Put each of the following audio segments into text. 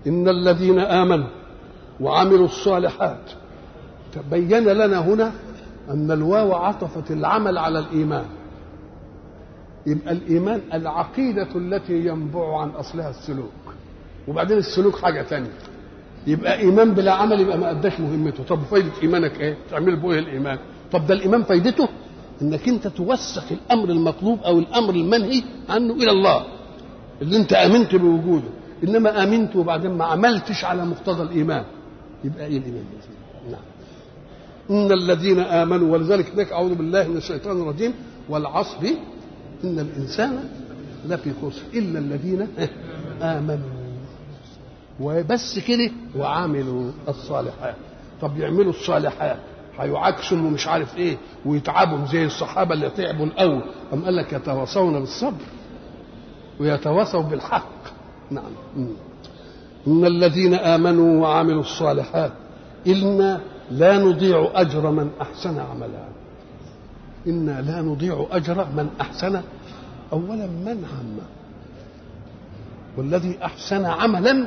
إن الذين آمنوا وعملوا الصالحات تبين لنا هنا أن الواو عطفت العمل على الإيمان يبقى الإيمان العقيدة التي ينبع عن أصلها السلوك وبعدين السلوك حاجة تانية يبقى إيمان بلا عمل يبقى ما أداش مهمته طب فايدة إيمانك إيه؟ تعمل به الإيمان طب ده الإيمان فايدته إنك أنت توسخ الأمر المطلوب أو الأمر المنهي عنه إلى الله اللي أنت آمنت بوجوده إنما آمنت وبعدين ما عملتش على مقتضى الإيمان يبقى إيه الإيمان نعم إن الذين آمنوا ولذلك هناك أعوذ بالله من الشيطان الرجيم والعصر إن الإنسان لفي خسر إلا الذين آمنوا وبس كده وعملوا الصالحات طب يعملوا الصالحات هيعكسوا ومش عارف ايه ويتعبوا زي الصحابه اللي تعبوا الاول أم قال لك يتواصون بالصبر ويتواصوا بالحق نعم ان الذين امنوا وعملوا الصالحات انا لا نضيع اجر من احسن عملا انا لا نضيع اجر من احسن اولا من عم والذي احسن عملا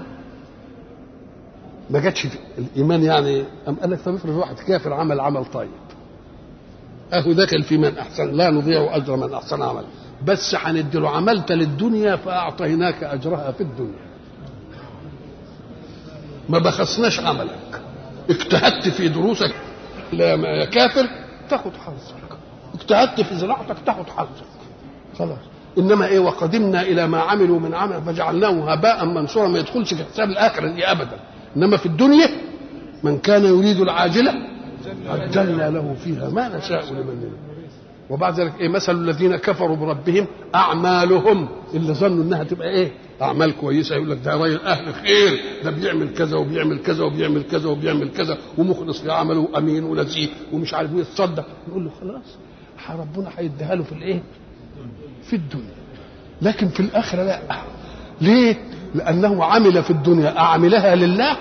ما جاتش الايمان يعني ام قال لك طب افرض واحد كافر عمل عمل طيب اهو دخل في من احسن لا نضيع اجر من احسن عمل بس هندي له عملت للدنيا فاعطيناك اجرها في الدنيا ما بخسناش عملك اجتهدت في دروسك لا يا كافر تاخد حظك اجتهدت في زراعتك تاخد حظك خلاص انما ايه وقدمنا الى ما عملوا من عمل فجعلناه هباء منصورا ما يدخلش في حساب الاخره دي ابدا انما في الدنيا من كان يريد العاجله عجلنا له فيها ما نشاء لمن نريد وبعد ذلك ايه مثل الذين كفروا بربهم اعمالهم اللي ظنوا انها تبقى ايه اعمال كويسه يقول لك ده راجل اهل خير ده بيعمل كذا وبيعمل كذا وبيعمل كذا وبيعمل كذا ومخلص في عمله وامين ونزيه ومش عارف ايه يتصدق نقول له خلاص ربنا هيديها له في الايه في الدنيا لكن في الاخره لا ليه لانه عمل في الدنيا اعملها لله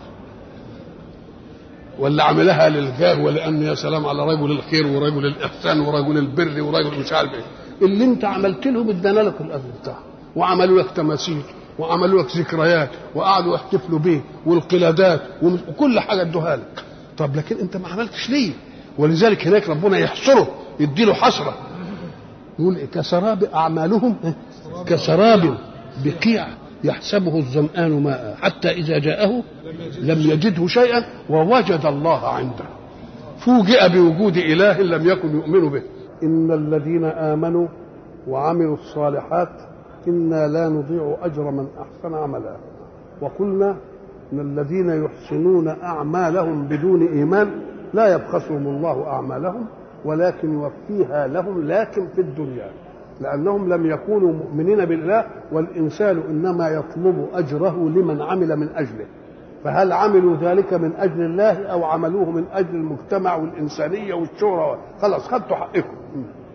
ولا عملها للجاه ولان يا سلام على رجل الخير ورجل الاحسان ورجل البر ورجل مش عارف ايه اللي انت عملت لهم ادانا لك الاجر بتاعهم وعملوا لك تماثيل وعملوا لك ذكريات وقعدوا يحتفلوا بيه والقلادات وكل حاجه ادوها لك طب لكن انت ما عملتش ليه ولذلك هناك ربنا يحصره يديله حسره يقول كسراب اعمالهم كسراب بقيع يحسبه الظمآن ماء حتى إذا جاءه لم يجده شيئا ووجد الله عنده فوجئ بوجود إله لم يكن يؤمن به إن الذين آمنوا وعملوا الصالحات إنا لا نضيع أجر من أحسن عملا وقلنا إن الذين يحسنون أعمالهم بدون إيمان لا يبخسهم الله أعمالهم ولكن يوفيها لهم لكن في الدنيا لأنهم لم يكونوا مؤمنين بالله والإنسان إنما يطلب أجره لمن عمل من أجله فهل عملوا ذلك من أجل الله أو عملوه من أجل المجتمع والإنسانية والشهرة خلاص خدتوا حقكم